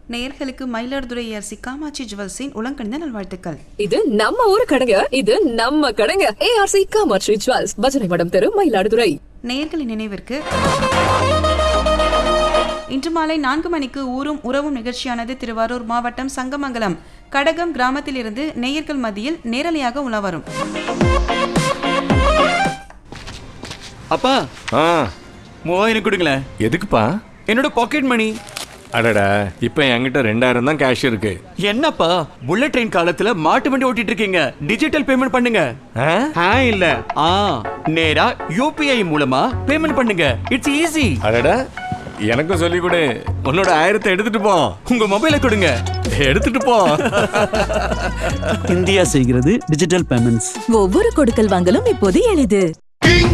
நேயர்களுக்கு மயிலாடுதுறை ஏஆர்சி காமாட்சி ஜுவல்ஸின் உலங்கணிந்த நல்வாழ்த்துக்கள் இது நம்ம ஊரு கடைங்க இது நம்ம கடைங்க ஏஆர்சி காமாட்சி ஜுவல்ஸ் பஜனை மடம் தெரு மயிலாடுதுறை நேயர்களின் நினைவிற்கு இன்று மாலை நான்கு மணிக்கு ஊரும் உறவும் நிகழ்ச்சியானது திருவாரூர் மாவட்டம் சங்கமங்கலம் கடகம் கிராமத்திலிருந்து நேயர்கள் மத்தியில் நேரலையாக உலவரும் அப்பா ஆ மூவாயிரம் கொடுங்களேன் எதுக்குப்பா என்னோட பாக்கெட் மணி அடடா இப்போ என்கிட்ட ரெண்டாயிரம் தான் கேஷ் இருக்கு என்னப்பா புல்லட் ட்ரெயின் காலத்துல மாட்டு வண்டி ஓட்டிட்டு இருக்கீங்க டிஜிட்டல் பேமெண்ட் பண்ணுங்க ஆ? ஆ இல்ல ஆ நேரா யூபிஐ மூலமா பேமெண்ட் பண்ணுங்க இட்ஸ் ஈஸி அடடா எனக்கும் சொல்லி கொடு உன்னோட ஆயிரத்தை எடுத்துட்டு போ உங்க மொபைலை கொடுங்க எடுத்துட்டு போ இந்தியா செய்கிறது டிஜிட்டல் பேமெண்ட்ஸ் ஒவ்வொரு கொடுக்கல் வாங்கலும் இப்போது எளிது